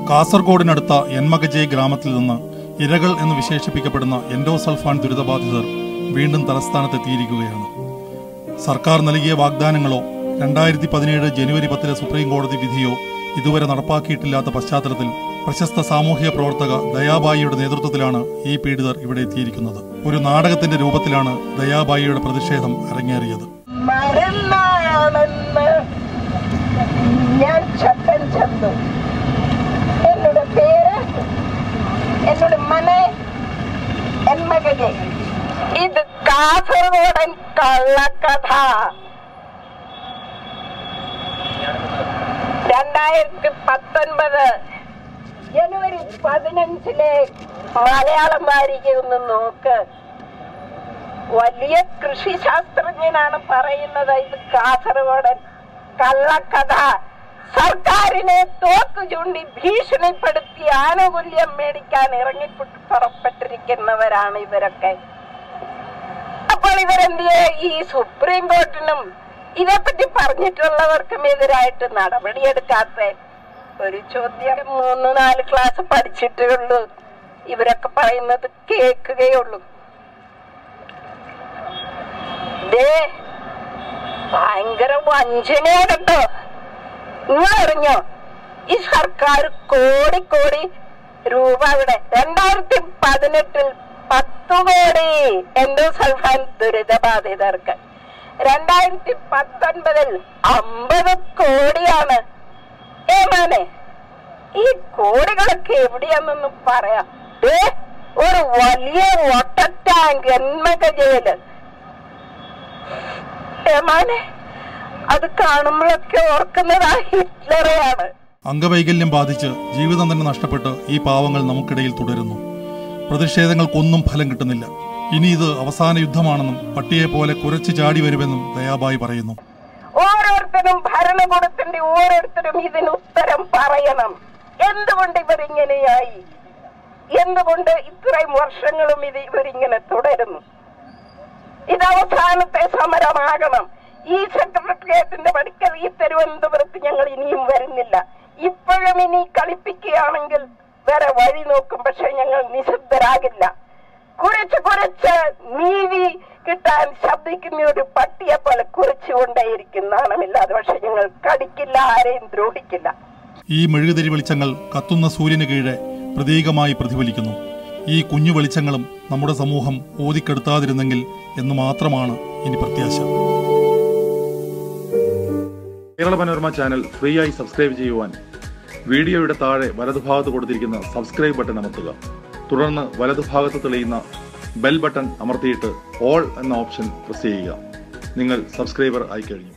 കാസർഗോഡിനടുത്ത എൻമകജെ ഗ്രാമത്തിൽ നിന്ന് ഇരകൾ എന്ന് വിശേഷിപ്പിക്കപ്പെടുന്ന എൻഡോസൾഫാൻ ദുരിതബാധിതർ വീണ്ടും തലസ്ഥാനത്തെത്തിയിരിക്കുകയാണ് സർക്കാർ നൽകിയ വാഗ്ദാനങ്ങളോ രണ്ടായിരത്തി പതിനേഴ് ജനുവരി പത്തിലെ സുപ്രീം കോടതി വിധിയോ ഇതുവരെ നടപ്പാക്കിയിട്ടില്ലാത്ത പശ്ചാത്തലത്തിൽ പ്രശസ്ത സാമൂഹ്യ പ്രവർത്തക ദയാബായിയുടെ നേതൃത്വത്തിലാണ് ഈ പീഡിതർ ഇവിടെ എത്തിയിരിക്കുന്നത് ഒരു നാടകത്തിന്റെ രൂപത്തിലാണ് ദയാബായിയുടെ പ്രതിഷേധം അരങ്ങേറിയത് മരുന്നാണെന്ന് ഞാൻ ചട്ടൻ ചന്തു എന്നോട് പേര് എന്നോട് മനെ എൻ മകനെ ഇത് കാസർഗോഡൻ കള്ളക്കഥ രണ്ടായിരത്തി പത്തൊൻപത് ജനുവരി പതിനഞ്ചിലെ മലയാളം വാരിക ഒന്ന് നോക്ക് വലിയ കൃഷി ശാസ്ത്രജ്ഞനാണ് പറയുന്നത് ഇത് കാസർഗോഡൻ കള്ളക്കഥ സർക്കാരിനെ തോക്ക് ചൂണ്ടി ഭീഷണിപ്പെടുത്തി ആനുകൂല്യം മേടിക്കാൻ ഇറങ്ങി പുറപ്പെട്ടിരിക്കുന്നവരാണ് ഇവരൊക്കെ അപ്പോൾ ഇവരെന്ത് ചെയ്യും? ഈ സുപ്രീം കോർട്ടിനും ഇതേപ്പറ്റി പറഞ്ഞിട്ടുള്ളവർക്കും എതിരായിട്ട് നടപടിയെടുക്കാത്ത ഒരു ചോദ്യം മൂന്ന് നാല് ക്ലാസ് പഠിച്ചിട്ടേ ഉള്ളൂ ഇവരൊക്കെ പറയുന്നത് കേൾക്കുകയുള്ളൂ ദേ ഭയങ്കര വഞ്ചനയാണ് കേട്ടോ നിങ്ങൾ അറിഞ്ഞോ ഈ സർക്കാർ കോടി കോടി രൂപ ഇവിടെ രണ്ടായിരത്തി പതിനെട്ടിൽ പത്ത് കോടി എൻഡോസൾഫാൻ ദുരിതബാധിതർക്ക് രണ്ടായിരത്തി പത്തൊൻപതിൽ അമ്പത് കോടിയാണ് ഏമാനെ ഈ കോടികളൊക്കെ എവിടെയാണെന്നൊന്നും പറയാം ദേ ഒരു വലിയ വാട്ടർ ടാങ്ക് എന്മകജയില് ഏമാനെ അത് കാണുമ്പോഴൊക്കെ ഓർക്കുന്നതാ ഹിറ്റ്ലറെയാണ് അംഗവൈകല്യം ബാധിച്ച് ജീവിതം തന്നെ നഷ്ടപ്പെട്ട് ഈ പാവങ്ങൾ നമുക്കിടയിൽ തുടരുന്നു പ്രതിഷേധങ്ങൾക്കൊന്നും ഫലം കിട്ടുന്നില്ല ഇനി ഇത് അവസാന യുദ്ധമാണെന്നും പട്ടിയെ പോലെ കുരച്ചു ചാടി വരുമെന്നും ദയാബായി പറയുന്നു ഓരോരുത്തരും ഭരണകൂടത്തിന്റെ ഓരോരുത്തരും ഇതിന് ഉത്തരം പറയണം എന്തുകൊണ്ട് ഇവർ ഇങ്ങനെയായി എന്തുകൊണ്ട് ഇത്രയും വർഷങ്ങളും ഇത് ഇവരിങ്ങനെ തുടരുന്നു ഇത് അവസാനത്തെ സമരമാകണം ഈ സെക്രട്ടേറിയറ്റിന്റെ പടിക്കൽ ഈ തിരുവനന്തപുരത്ത് ഞങ്ങൾ ഇനിയും വരുന്നില്ല ഇപ്പോഴും ഇനി കളിപ്പിക്കുകയാണെങ്കിൽ വേറെ വഴി നോക്കും പക്ഷെ ഞങ്ങൾ നിശബ്ദരാകില്ല കുരച്ച് കുരച്ച് നീതി കിട്ടാൻ ശബ്ദിക്കുന്ന ഒരു പട്ടിയെ പോലെ കുറിച്ചുകൊണ്ടേയിരിക്കും നാണമില്ലാതെ പക്ഷെ ഞങ്ങൾ കടിക്കില്ല ആരെയും ദ്രോഹിക്കില്ല ഈ മെഴുകുതിരി വെളിച്ചങ്ങൾ കത്തുന്ന സൂര്യന് കീഴെ പ്രതീകമായി പ്രതിഫലിക്കുന്നു ഈ കുഞ്ഞു വെളിച്ചങ്ങളും നമ്മുടെ സമൂഹം ഓതിക്കെടുത്താതിരുന്നെങ്കിൽ എന്ന് മാത്രമാണ് ഇനി പ്രത്യാശ കേരള മനോരമ ചാനൽ ഫ്രീ ആയി സബ്സ്ക്രൈബ് ചെയ്യുവാൻ വീഡിയോയുടെ താഴെ വലതുഭാഗത്ത് കൊടുത്തിരിക്കുന്ന സബ്സ്ക്രൈബ് ബട്ടൺ അമർത്തുക തുടർന്ന് വലതുഭാഗത്ത് തെളിയുന്ന ബെൽ ബട്ടൺ അമർത്തിയിട്ട് ഓൾ എന്ന ഓപ്ഷൻ പ്രസ് ചെയ്യുക നിങ്ങൾ സബ്സ്ക്രൈബർ ആയിക്കഴിഞ്ഞു